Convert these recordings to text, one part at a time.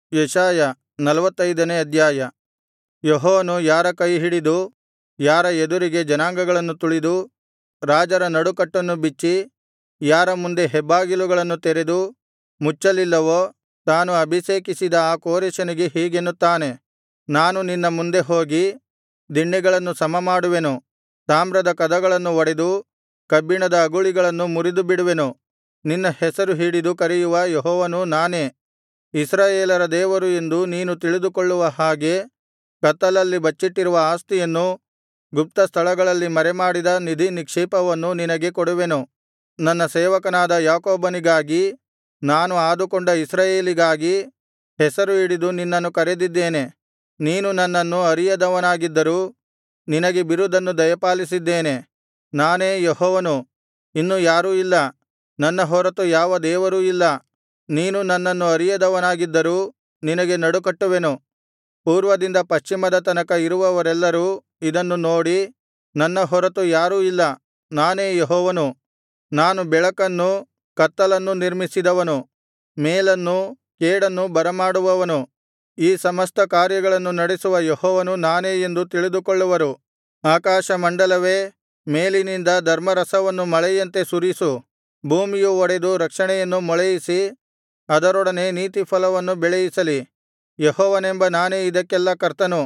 ಯೆಶಾಯ ನಲ್ವತ್ತೈದನೇ ಅಧ್ಯಾಯ ಯೆಹೋವನು ಯಾರ ಕೈಹಿಡಿದು ಯಾರ ಎದುರಿಗೆ ಜನಾಂಗಗಳನ್ನು ತುಳಿದು ರಾಜರ ನಡುಕಟ್ಟನ್ನು ಬಿಚ್ಚಿ ಯಾರ ಮುಂದೆ ಹೆಬ್ಬಾಗಿಲುಗಳನ್ನು ತೆರೆದು ಮುಚ್ಚಲಿಲ್ಲವೋ ತಾನು ಅಭಿಷೇಕಿಸಿದ ಆ ಕೋರೆಷನಿಗೆ ಹೀಗೆನ್ನುತ್ತಾನೆ ನಾನು ನಿನ್ನ ಮುಂದೆ ಹೋಗಿ ದಿಣ್ಣೆಗಳನ್ನು ಸಮಮಾಡುವೆನು ತಾಮ್ರದ ಕದಗಳನ್ನು ಒಡೆದು ಕಬ್ಬಿಣದ ಅಗುಳಿಗಳನ್ನು ಮುರಿದುಬಿಡುವೆನು ನಿನ್ನ ಹೆಸರು ಹಿಡಿದು ಕರೆಯುವ ಯೆಹೋವನು ನಾನೇ ಇಸ್ರಾಯೇಲರ ದೇವರು ಎಂದು ನೀನು ತಿಳಿದುಕೊಳ್ಳುವ ಹಾಗೆ ಕತ್ತಲಲ್ಲಿ ಬಚ್ಚಿಟ್ಟಿರುವ ಆಸ್ತಿಯನ್ನೂ ಗುಪ್ತಸ್ಥಳಗಳಲ್ಲಿ ಮರೆಮಾಡಿದ ನಿಧಿನಿಕ್ಷೇಪವನ್ನೂ ನಿನಗೆ ಕೊಡುವೆನು ನನ್ನ ಸೇವಕನಾದ ಯಾಕೋಬನಿಗಾಗಿ ನಾನು ಆದುಕೊಂಡ ಇಸ್ರಾಯೇಲಿಗಾಗಿ ಹೆಸರು ಹಿಡಿದು ನಿನ್ನನ್ನು ಕರೆದಿದ್ದೇನೆ ನೀನು ನನ್ನನ್ನು ಅರಿಯದವನಾಗಿದ್ದರೂ ನಿನಗೆ ಬಿರುದನ್ನು ದಯಪಾಲಿಸಿದ್ದೇನೆ ನಾನೇ ಯೆಹೋವನು ಇನ್ನು ಯಾರೂ ಇಲ್ಲ ನನ್ನ ಹೊರತು ಯಾವ ದೇವರೂ ಇಲ್ಲ ನೀನು ನನ್ನನ್ನು ಅರಿಯದವನಾಗಿದ್ದರೂ ನಿನಗೆ ನಡುಕಟ್ಟುವೆನು ಪೂರ್ವದಿಂದ ಪಶ್ಚಿಮದ ತನಕ ಇರುವವರೆಲ್ಲರೂ ಇದನ್ನು ನೋಡಿ ನನ್ನ ಹೊರತು ಯಾರೂ ಇಲ್ಲ ನಾನೇ ಯೆಹೋವನು ನಾನು ಬೆಳಕನ್ನೂ ಕತ್ತಲನ್ನೂ ನಿರ್ಮಿಸಿದವನು ಮೇಲನ್ನೂ ಕೇಡನ್ನೂ ಬರಮಾಡುವವನು ಈ ಸಮಸ್ತ ಕಾರ್ಯಗಳನ್ನು ನಡೆಸುವ ಯೆಹೋವನು ನಾನೇ ಎಂದು ತಿಳಿದುಕೊಳ್ಳುವರು ಆಕಾಶಮಂಡಲವೇ ಮೇಲಿನಿಂದ ಧರ್ಮರಸವನ್ನು ಮಳೆಯಂತೆ ಸುರಿಸು ಭೂಮಿಯು ಒಡೆದು ರಕ್ಷಣೆಯನ್ನು ಮೊಳೆಯಿಸಿ ಅದರೊಡನೆ ನೀತಿಫಲವನ್ನು ಬೆಳೆಯಿಸಲಿ ಯೆಹೋವನೆಂಬ ನಾನೇ ಇದಕ್ಕೆಲ್ಲಾ ಕರ್ತನು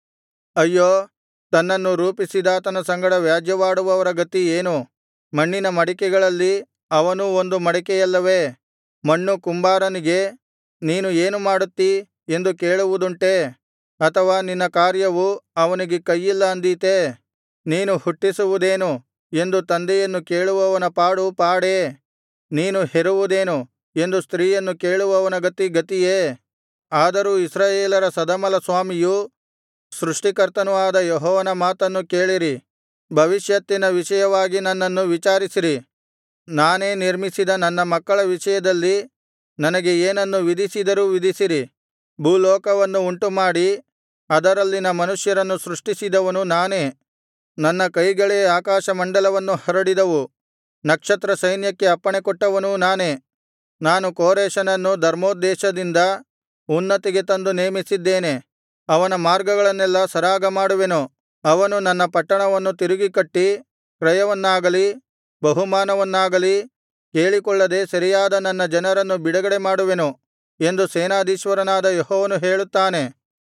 ಅಯ್ಯೋ ತನ್ನನ್ನು ರೂಪಿಸಿದಾತನ ಸಂಗಡ ವ್ಯಾಜ್ಯವಾಡುವವರ ಗತಿ ಏನು ಮಣ್ಣಿನ ಮಡಿಕೆಗಳಲ್ಲಿ ಅವನೂ ಒಂದು ಮಡಿಕೆಯಲ್ಲವೇ ಮಣ್ಣು ಕುಂಬಾರನಿಗೆ ನೀನು ಏನು ಮಾಡುತ್ತೀ ಎಂದು ಕೇಳುವುದುಂಟೇ ಅಥವಾ ನಿನ್ನ ಕಾರ್ಯವು ಅವನಿಗೆ ಕೈಯಿಲ್ಲ ಅಂದೀತೇ ನೀನು ಹುಟ್ಟಿಸುವುದೇನು ಎಂದು ತಂದೆಯನ್ನು ಕೇಳುವವನ ಪಾಡು ಪಾಡೇ ನೀನು ಹೆರುವುದೇನು ಎಂದು ಸ್ತ್ರೀಯನ್ನು ಕೇಳುವವನ ಗತಿ ಗತಿಯೇ ಆದರೂ ಇಸ್ರಾಯೇಲರ ಸದಮಲಸ್ವಾಮಿಯೂ ಸೃಷ್ಟಿಕರ್ತನೂ ಆದ ಯೆಹೋವನ ಮಾತನ್ನು ಕೇಳಿರಿ ಭವಿಷ್ಯತ್ತಿನ ವಿಷಯವಾಗಿ ನನ್ನನ್ನು ವಿಚಾರಿಸಿರಿ ನಾನೇ ನಿರ್ಮಿಸಿದ ನನ್ನ ಮಕ್ಕಳ ವಿಷಯದಲ್ಲಿ ನನಗೆ ಏನನ್ನು ವಿಧಿಸಿದರೂ ವಿಧಿಸಿರಿ ಭೂಲೋಕವನ್ನು ಉಂಟುಮಾಡಿ ಅದರಲ್ಲಿನ ಮನುಷ್ಯರನ್ನು ಸೃಷ್ಟಿಸಿದವನು ನಾನೇ ನನ್ನ ಕೈಗಳೇ ಆಕಾಶಮಂಡಲವನ್ನು ಹರಡಿದವು ನಕ್ಷತ್ರ ಸೈನ್ಯಕ್ಕೆ ಅಪ್ಪಣೆಕೊಟ್ಟವನೂ ನಾನೇ ನಾನು ಕೋರೆಷನನ್ನು ಧರ್ಮೋದ್ದೇಶದಿಂದ ಉನ್ನತಿಗೆ ತಂದು ನೇಮಿಸಿದ್ದೇನೆ ಅವನ ಮಾರ್ಗಗಳನ್ನೆಲ್ಲಾ ಸರಾಗಮಾಡುವೆನು ಅವನು ನನ್ನ ಪಟ್ಟಣವನ್ನು ತಿರುಗಿ ಕಟ್ಟಿ ಕ್ರಯವನ್ನಾಗಲಿ ಬಹುಮಾನವನ್ನಾಗಲಿ ಕೇಳಿಕೊಳ್ಳದೆ ಸೆರೆಯಾದ ನನ್ನ ಜನರನ್ನು ಬಿಡುಗಡೆ ಮಾಡುವೆನು ಎಂದು ಸೇನಾಧೀಶ್ವರನಾದ ಯೆಹೋವನು ಹೇಳುತ್ತಾನೆ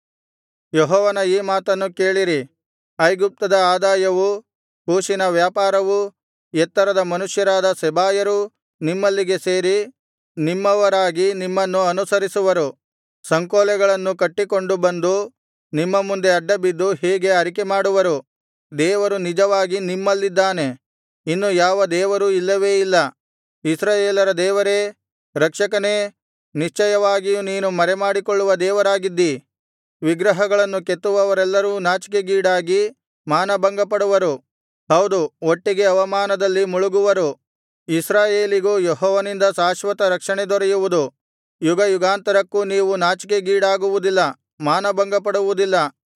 ಯೆಹೋವನ ಈ ಮಾತನ್ನು ಕೇಳಿರಿ ಐಗುಪ್ತದ ಆದಾಯವೂ ಕೂಷಿನ ವ್ಯಾಪಾರವೂ ಎತ್ತರದ ಮನುಷ್ಯರಾದ ಸೆಬಾಯರೂ ನಿಮ್ಮಲ್ಲಿಗೆ ಸೇರಿ ನಿಮ್ಮವರಾಗಿ ನಿಮ್ಮನ್ನು ಅನುಸರಿಸುವರು ಸಂಕೋಲೆಗಳನ್ನು ಕಟ್ಟಿಕೊಂಡು ಬಂದು ನಿಮ್ಮ ಮುಂದೆ ಅಡ್ಡಬಿದ್ದು ಹೀಗೆ ಅರಿಕೆಮಾಡುವರು ದೇವರು ನಿಜವಾಗಿ ನಿಮ್ಮಲ್ಲಿದ್ದಾನೆ ಇನ್ನು ಯಾವ ದೇವರೂ ಇಲ್ಲವೇ ಇಲ್ಲ ಇಸ್ರಾಯೇಲರ ದೇವರೇ ರಕ್ಷಕನೇ ನಿಶ್ಚಯವಾಗಿಯೂ ನೀನು ಮರೆಮಾಡಿಕೊಳ್ಳುವ ದೇವರಾಗಿದ್ದೀ ವಿಗ್ರಹಗಳನ್ನು ಕೆತ್ತುವವರೆಲ್ಲರೂ ನಾಚಿಕೆಗೀಡಾಗಿ ಮಾನಭಂಗಪಡುವರು ಹೌದು ಒಟ್ಟಿಗೆ ಅವಮಾನದಲ್ಲಿ ಮುಳುಗುವರು ಇಸ್ರಾಯೇಲಿಗೂ ಯೆಹೋವನಿಂದ ಶಾಶ್ವತ ರಕ್ಷಣೆ ದೊರೆಯುವುದು ಯುಗಯುಗಾಂತರಕ್ಕೂ ನೀವು ನಾಚಿಕೆಗೀಡಾಗುವುದಿಲ್ಲ ಮಾನಭಂಗಪಡುವುದಿಲ್ಲ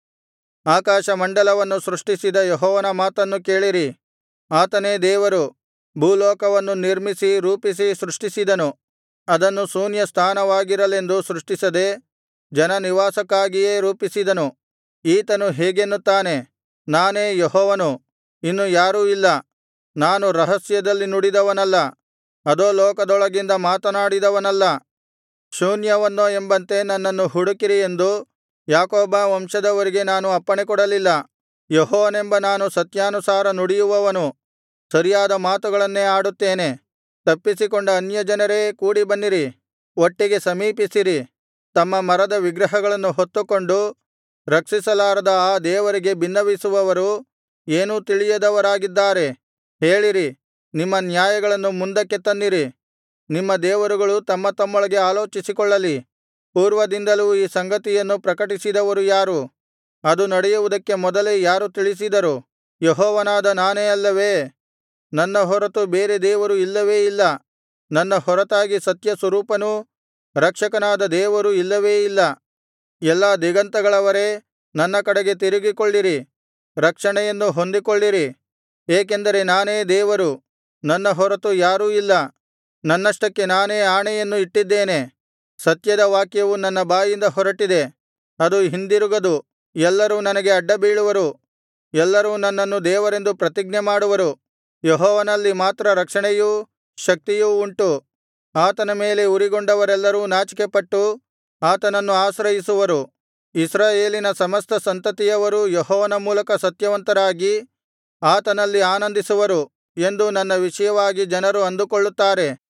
ಆಕಾಶಮಂಡಲವನ್ನು ಸೃಷ್ಟಿಸಿದ ಯೆಹೋವನ ಮಾತನ್ನು ಕೇಳಿರಿ ಆತನೇ ದೇವರು ಭೂಲೋಕವನ್ನು ನಿರ್ಮಿಸಿ ರೂಪಿಸಿ ಸೃಷ್ಟಿಸಿದನು ಅದನ್ನು ಶೂನ್ಯಸ್ಥಾನವಾಗಿರಲೆಂದು ಸೃಷ್ಟಿಸದೆ ಜನನಿವಾಸಕ್ಕಾಗಿಯೇ ರೂಪಿಸಿದನು ಈತನು ಹೀಗೆನ್ನುತ್ತಾನೆ ನಾನೇ ಯೆಹೋವನು ಇನ್ನು ಯಾರೂ ಇಲ್ಲ ನಾನು ರಹಸ್ಯದಲ್ಲಿ ನುಡಿದವನಲ್ಲ ಅಧೋಲೋಕದೊಳಗಿಂದ ಮಾತನಾಡಿದವನಲ್ಲ ಶೂನ್ಯವನ್ನೋ ಎಂಬಂತೆ ನನ್ನನ್ನು ಹುಡುಕಿರಿ ಎಂದು ಯಾಕೋಬ ವಂಶದವರಿಗೆ ನಾನು ಅಪ್ಪಣೆಕೊಡಲಿಲ್ಲ ಯೆಹೋವನೆಂಬ ನಾನು ಸತ್ಯಾನುಸಾರ ನುಡಿಯುವವನು ಸರಿಯಾದ ಮಾತುಗಳನ್ನೇ ಆಡುತ್ತೇನೆ ತಪ್ಪಿಸಿಕೊಂಡ ಅನ್ಯಜನರೇ ಕೂಡಿಬನ್ನಿರಿ ಒಟ್ಟಿಗೆ ಸಮೀಪಿಸಿರಿ ತಮ್ಮ ಮರದ ವಿಗ್ರಹಗಳನ್ನು ಹೊತ್ತುಕೊಂಡು ರಕ್ಷಿಸಲಾರದ ಆ ದೇವರಿಗೆ ಬಿನ್ನವಿಸುವವರು ಏನೂ ತಿಳಿಯದವರಾಗಿದ್ದಾರೆ ಹೇಳಿರಿ ನಿಮ್ಮ ನ್ಯಾಯಗಳನ್ನು ಮುಂದಕ್ಕೆ ತನ್ನಿರಿ ನಿಮ್ಮ ದೇವರುಗಳು ತಮ್ಮ ತಮ್ಮೊಳಗೆ ಆಲೋಚಿಸಿಕೊಳ್ಳಲಿ ಪೂರ್ವದಿಂದಲೂ ಈ ಸಂಗತಿಯನ್ನು ಪ್ರಕಟಿಸಿದವರು ಯಾರು ಅದು ನಡೆಯುವುದಕ್ಕೆ ಮೊದಲೇ ಯಾರು ತಿಳಿಸಿದರು ಯೆಹೋವನಾದ ನಾನೇ ಅಲ್ಲವೇ ನನ್ನ ಹೊರತು ಬೇರೆ ದೇವರು ಇಲ್ಲವೇ ಇಲ್ಲ ನನ್ನ ಹೊರತಾಗಿ ಸತ್ಯಸ್ವರೂಪನೂ ರಕ್ಷಕನಾದ ದೇವರು ಇಲ್ಲವೇ ಇಲ್ಲ ಎಲ್ಲಾ ದಿಗಂತಗಳವರೇ ನನ್ನ ಕಡೆಗೆ ತಿರುಗಿಕೊಳ್ಳಿರಿ ರಕ್ಷಣೆಯನ್ನು ಹೊಂದಿಕೊಳ್ಳಿರಿ ಏಕೆಂದರೆ ನಾನೇ ದೇವರು ನನ್ನ ಹೊರತು ಯಾರೂ ಇಲ್ಲ ನನ್ನಷ್ಟಕ್ಕೆ ನಾನೇ ಆಣೆಯನ್ನು ಇಟ್ಟಿದ್ದೇನೆ ಸತ್ಯದ ವಾಕ್ಯವು ನನ್ನ ಬಾಯಿಂದ ಹೊರಟಿದೆ ಅದು ಹಿಂದಿರುಗದು ಎಲ್ಲರೂ ನನಗೆ ಅಡ್ಡಬೀಳುವರು ಎಲ್ಲರೂ ನನ್ನನ್ನು ದೇವರೆಂದು ಪ್ರತಿಜ್ಞೆಮಾಡುವರು ಯೆಹೋವನಲ್ಲಿ ಮಾತ್ರ ರಕ್ಷಣೆಯೂ ಶಕ್ತಿಯೂ ಉಂಟು ಆತನ ಮೇಲೆ ಉರಿಗೊಂಡವರೆಲ್ಲರೂ ನಾಚಿಕೆಪಟ್ಟು ಆತನನ್ನು ಆಶ್ರಯಿಸುವರು ಇಸ್ರಾಯೇಲಿನ ಸಮಸ್ತ ಸಂತತಿಯವರೂ ಯೆಹೋವನ ಮೂಲಕ ಸತ್ಯವಂತರಾಗಿ ಆತನಲ್ಲಿ ಆನಂದಿಸುವರು ಎಂದು ನನ್ನ ವಿಷಯವಾಗಿ ಜನರು ಅಂದುಕೊಳ್ಳುತ್ತಾರೆ